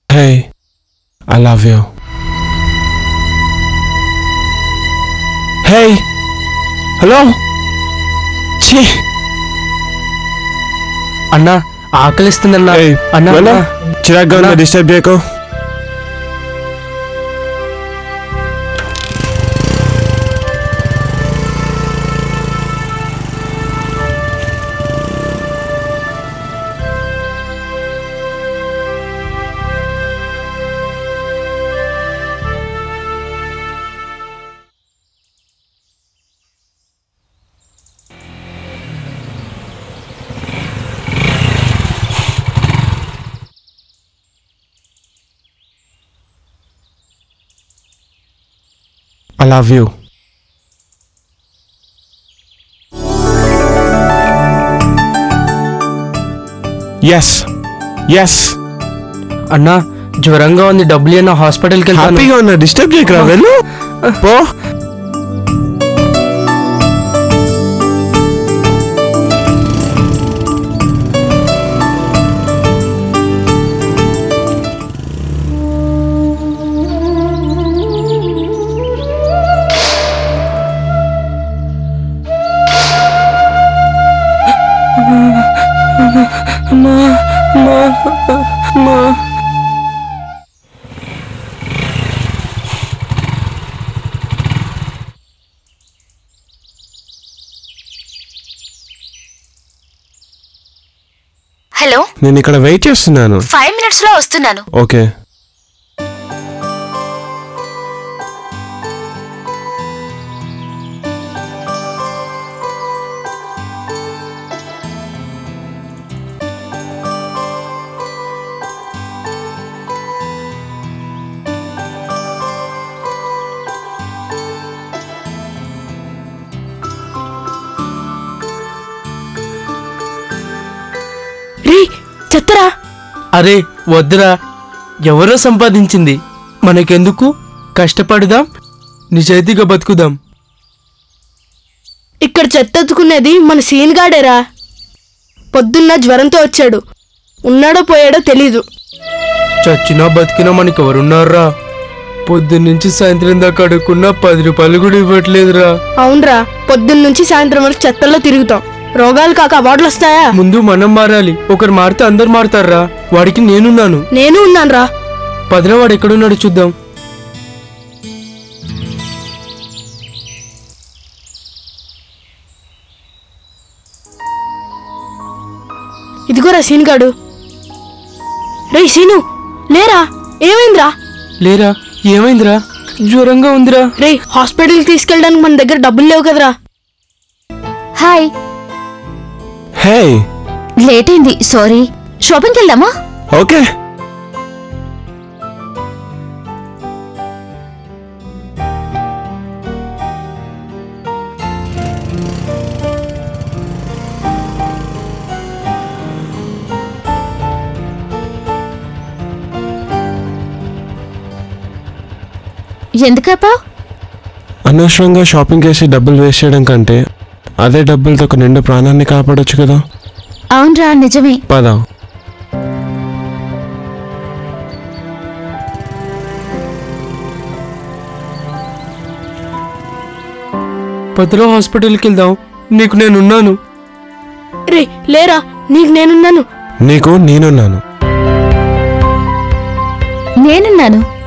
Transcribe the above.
Hey, I love you. Hey! Hello ఛీ అన్నా ఆకలిస్తుందన్నా ఏయ్, అన్నా వెళ్ళు. అన్నా. చిరాగ్గా ఉందా అన్నా. డిస్టర్బ్ చేయకు I love you. Yes yes అన్నా జ్వరంగా ఉంది డబ్బులు అన్న హాస్పిటల్కి వెళ్తాను హ్యాపీగా ఉన్నా డిస్టర్బ్ చేయకురా వెళ్ళు పో అమ్మా, అమ్మా, అమ్మా. హలో నేను ఇక్కడ వెయిట్ చేస్తున్నాను ఫైవ్ మినిట్స్ లో వస్తున్నాను ఓకే రే చెత్తరా అరే వద్దురా ఎవరో సంపాదించింది మనకెందుకు కష్టపడదాం నిజాయితీగా బతుకుదాం ఇక్కడ చెత్త ఎత్తుకునేది మన సీన్ గాడేరా పొద్దున్న జ్వరంతో వచ్చాడు ఉన్నాడో పోయాడో తెలీదు చచ్చినా బతికినా మనకి ఎవరున్నారా పొద్దున్నుంచి సాయంత్రం దాకా అడుక్కున్నా పది రూపాయలు కూడా ఇవ్వట్లేదురా అవునరా పొద్దున్న నుంచి సాయంత్రం వరకు చెత్తల్లో తిరుగుతాం రోగాలు కాక అవార్డులు వస్తాయా ముందు మనం మారాలి ఒకరు మారితే అందరు మారుతారా వాడికి నేనున్నాను నేను ఉన్నానురా పదిలో వాడు ఎక్కడున్నాడు చూద్దాం ఇదిగోరా సీన్ గాడు రే సీను లేరా ఏమైందిరా లేరా ఏమైందిరా జ్వరంగా ఉందిరా రే హాస్పిటల్కి తీసుకెళ్ళడానికి మన దగ్గర డబ్బులు లేవు కదరా హాయ్ హే లేట్ అయింది సారీ షాపింగ్కి వెళ్దామా ఓకే ఎందుకప్పా అనవసరంగా షాపింగ్ చేసి డబ్బులు వేస్ట్ చేయడం కంటే అదే డబ్బులతో ఒక నిండు ప్రాణాన్ని కాపాడొచ్చు కదా అవునరా నిజమే పద పదిలో హాస్పిటల్కి వెళ్దాం నీకు నేనున్నాను రే లేరా నీకు నేనున్నాను నీకు నేనున్నాను నేనున్నాను